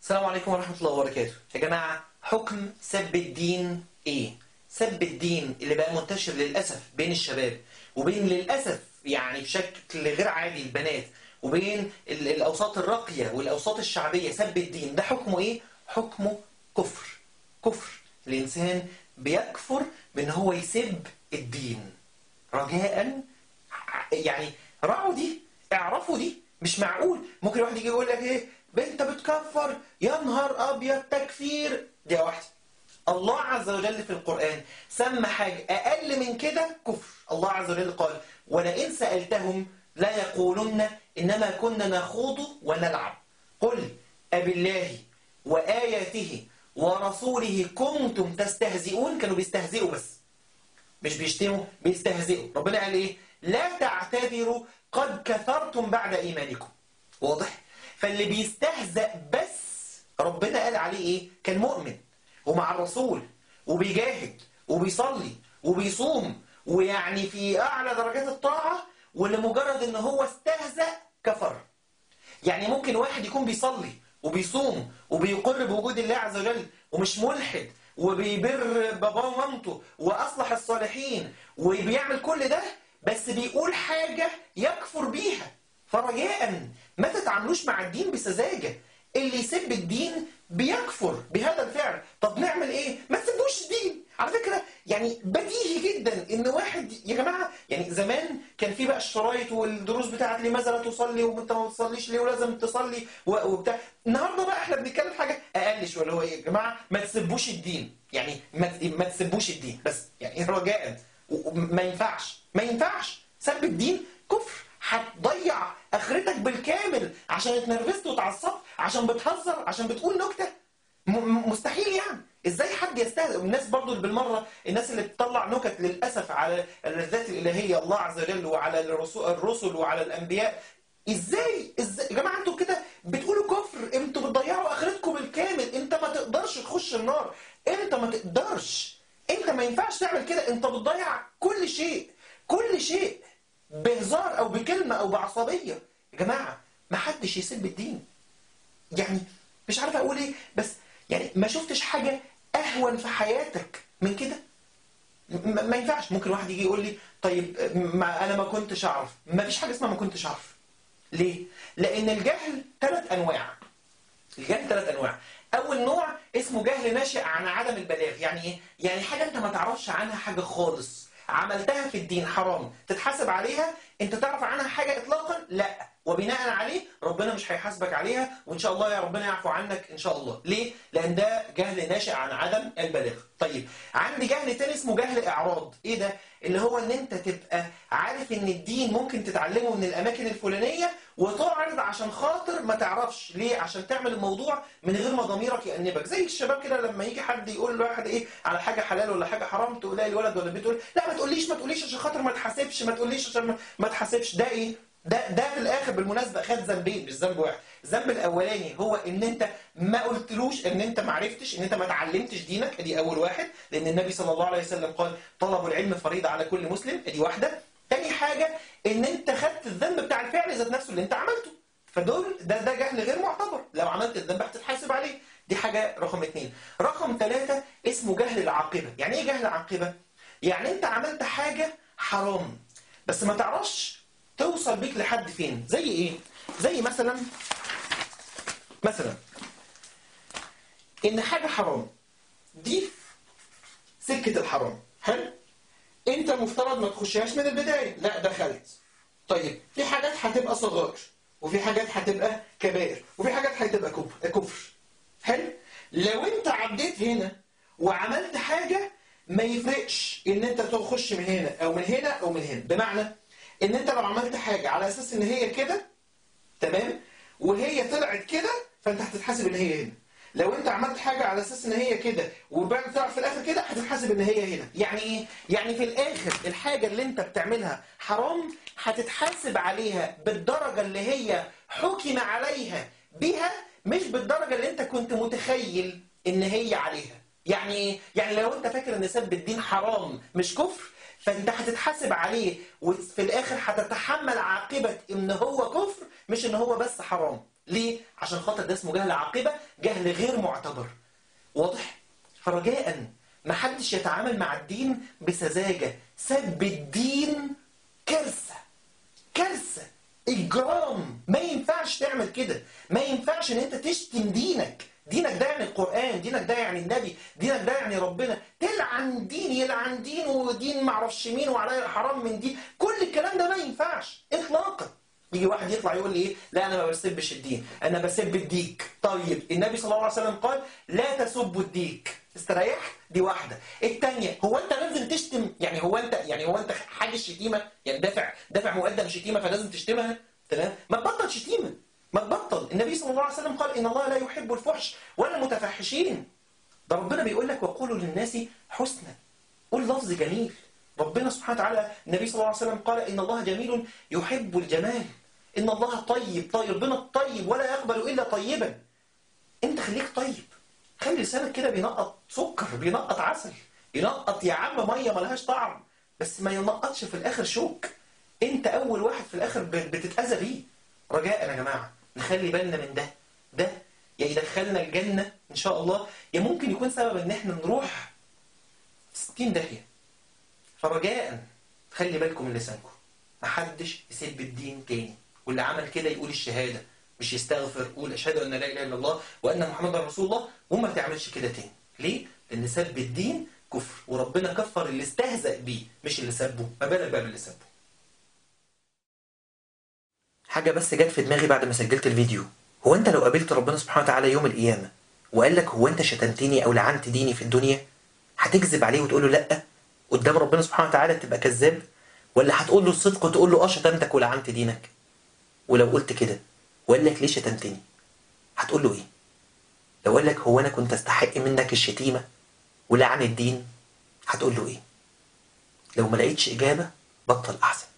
السلام عليكم ورحمة الله وبركاته يا جماعة حكم سب الدين ايه سب الدين اللي بقى منتشر للأسف بين الشباب وبين للأسف يعني بشكل غير عادي البنات وبين ال- الأوساط الراقية والأوساط الشعبية سب الدين ده حكمه ايه حكمه كفر كفر الإنسان بيكفر بأن هو يسب الدين رجاء يعني راعوا دي اعرفوا دي مش معقول ممكن واحد يجي يقول لك ايه بنت بتكفر يا نهار ابيض تكفير دي واحده الله عز وجل في القرآن سمى حاجة أقل من كده كفر الله عز وجل قال ولئن سألتهم لا يقولن إنما كنا نخوض ونلعب قل أبالله وآياته ورسوله كنتم تستهزئون كانوا بيستهزئوا بس مش بيشتموا بيستهزئوا ربنا قال ايه لا تعتذروا قد كفرتم بعد ايمانكم واضح فاللي بيستهزأ بس ربنا قال عليه ايه كان مؤمن ومع الرسول وبيجاهد وبيصلي وبيصوم ويعني في اعلى درجات الطاعه ولمجرد ان هو استهزأ كفر يعني ممكن واحد يكون بيصلي وبيصوم وبيقر بوجود الله عز وجل ومش ملحد وبيبر باباه ومامته واصلح الصالحين وبيعمل كل ده بس بيقول حاجة يكفر بيها فرجاء ما تتعاملوش مع الدين بسذاجة اللي يسب الدين بيكفر بهذا الفعل طب نعمل ايه ما تسبوش الدين على فكرة يعني بديهي جدا ان واحد يا جماعة يعني زمان كان في بقى الشرايط والدروس بتاعت لماذا لا تصلي وانت ما بتصليش ليه ولازم تصلي و- وبتاع النهارده بقى احنا بنتكلم في حاجة اقل شوية اللي هو ايه يا جماعة ما تسبوش الدين يعني ما ما تسبوش الدين بس يعني رجاء و- ما ينفعش ما ينفعش سب الدين كفر هتضيع اخرتك بالكامل عشان اتنرفزت واتعصبت عشان بتهزر عشان بتقول نكته م- م- مستحيل يعني ازاي حد يستهزئ والناس برضو اللي بالمره الناس اللي بتطلع نكت للاسف على الذات الالهيه الله عز وجل وعلى الرسول, الرسل وعلى الانبياء ازاي ازاي يا جماعه انتوا كده بتقولوا كفر انتوا بتضيعوا اخرتكم بالكامل انت ما تقدرش تخش النار انت ما تقدرش انت ما ينفعش تعمل كده انت بتضيع كل شيء كل شيء بهزار او بكلمه او بعصبيه يا جماعه ما حدش يسب الدين يعني مش عارف اقول ايه بس يعني ما شفتش حاجه اهون في حياتك من كده م- ما ينفعش ممكن واحد يجي يقول لي طيب ما انا ما كنتش اعرف ما فيش حاجه اسمها ما كنتش اعرف ليه لان الجهل ثلاث انواع الجهل ثلاث انواع اول نوع اسمه جهل ناشئ عن عدم البلاغ يعني ايه يعني حاجه انت ما تعرفش عنها حاجه خالص عملتها في الدين حرام تتحاسب عليها انت تعرف عنها حاجه اطلاقا لا وبناء عليه ربنا مش هيحاسبك عليها وان شاء الله يا ربنا يعفو عنك ان شاء الله ليه لان ده جهل ناشئ عن عدم البلاغ طيب عندي جهل تاني اسمه جهل اعراض ايه ده اللي هو ان انت تبقى عارف ان الدين ممكن تتعلمه من الاماكن الفلانيه وتعرض عشان خاطر ما تعرفش ليه عشان تعمل الموضوع من غير ما ضميرك يأنبك زي الشباب كده لما يجي حد يقول لواحد ايه على حاجه حلال ولا حاجه حرام تقول الولد ولا البنت تقول لا ما تقوليش ما تقوليش عشان خاطر ما تحاسبش ما تقوليش عشان ما, ما تحاسبش ده ايه ده ده في الاخر بالمناسبه خد ذنبين مش ذنب واحد الذنب الاولاني هو ان انت ما قلتلوش ان انت ما عرفتش ان انت ما اتعلمتش دينك ادي اول واحد لان النبي صلى الله عليه وسلم قال طلب العلم فريضه على كل مسلم ادي واحده تاني حاجه ان انت خدت الذنب بتاع الفعل ذات نفسه اللي انت عملته فدول ده ده جهل غير معتبر لو عملت الذنب هتتحاسب عليه دي حاجه رقم اثنين رقم ثلاثة اسمه جهل العاقبه يعني ايه جهل العاقبه يعني انت عملت حاجه حرام بس ما تعرفش توصل بيك لحد فين زي ايه زي مثلا مثلا ان حاجه حرام دي سكه الحرام حلو انت مفترض ما تخشهاش من البدايه لا دخلت طيب في حاجات هتبقى صغائر وفي حاجات هتبقى كبائر وفي حاجات هتبقى كفر كفر حلو لو انت عديت هنا وعملت حاجه ما يفرقش ان انت تخش من هنا او من هنا او من هنا بمعنى ان انت لو عملت حاجه على اساس ان هي كده تمام وهي طلعت كده فانت هتتحاسب ان هي هنا لو انت عملت حاجه على اساس ان هي كده وبعد طلعت في الاخر كده هتتحاسب ان هي هنا يعني ايه يعني في الاخر الحاجه اللي انت بتعملها حرام هتتحاسب عليها بالدرجه اللي هي حكم عليها بها مش بالدرجه اللي انت كنت متخيل ان هي عليها يعني ايه يعني لو انت فاكر ان سب الدين حرام مش كفر فانت هتتحاسب عليه وفي الاخر هتتحمل عاقبه ان هو كفر مش ان هو بس حرام ليه عشان خاطر ده اسمه جهل عاقبه جهل غير معتبر واضح فرجاء ما حدش يتعامل مع الدين بسذاجه سب الدين كارثه كارثه اجرام ما ينفعش تعمل كده ما ينفعش ان انت تشتم دينك دينك ده يعني القرآن دينك ده يعني النبي دينك ده يعني ربنا تلعن دين يلعن دين ودين معرفش مين وعليا حرام من دين كل الكلام ده ما ينفعش اطلاقا يجي واحد يطلع يقول لي ايه لا انا ما بسبش الدين انا بسب الديك طيب النبي صلى الله عليه وسلم قال لا تسبوا الديك استريح دي واحده الثانيه هو انت لازم تشتم يعني هو انت يعني هو انت حاجه الشتيمه يعني دافع دافع مقدم شتيمه فلازم تشتمها تمام ما تبطل شتيمه ما تبطل النبي صلى الله عليه وسلم قال ان الله لا يحب الفحش ولا المتفحشين ده ربنا بيقول لك وقولوا للناس حسنا قول لفظ جميل ربنا سبحانه وتعالى النبي صلى الله عليه وسلم قال ان الله جميل يحب الجمال ان الله طيب طيب ربنا طيب ولا يقبل الا طيبا انت خليك طيب خلي لسانك كده بينقط سكر بينقط عسل ينقط يا عم ميه ملهاش طعم بس ما ينقطش في الاخر شوك انت اول واحد في الاخر بتتاذى بيه رجاء يا جماعه نخلي بالنا من ده ده يا يدخلنا الجنه ان شاء الله يا ممكن يكون سبب ان احنا نروح 60 داهيه فرجاء خلي بالكم من لسانكم محدش يسب الدين تاني واللي عمل كده يقول الشهاده مش يستغفر يقول اشهد ان لا اله الا الله وان محمدا رسول الله وما تعملش كده تاني ليه لان سب الدين كفر وربنا كفر اللي استهزأ بيه مش اللي سبه ما بالك بقى باللي سبه حاجة بس جت في دماغي بعد ما سجلت الفيديو هو انت لو قابلت ربنا سبحانه وتعالى يوم القيامة وقال لك هو انت شتمتني او لعنت ديني في الدنيا هتكذب عليه وتقول له لا قدام ربنا سبحانه وتعالى تبقى كذاب ولا هتقول له الصدق وتقول له اه شتمتك ولعنت دينك ولو قلت كده وقال لك ليه شتمتني هتقول له ايه لو قال لك هو انا كنت استحق منك الشتيمة ولعن الدين هتقول له ايه لو ما لقيتش اجابة بطل احسن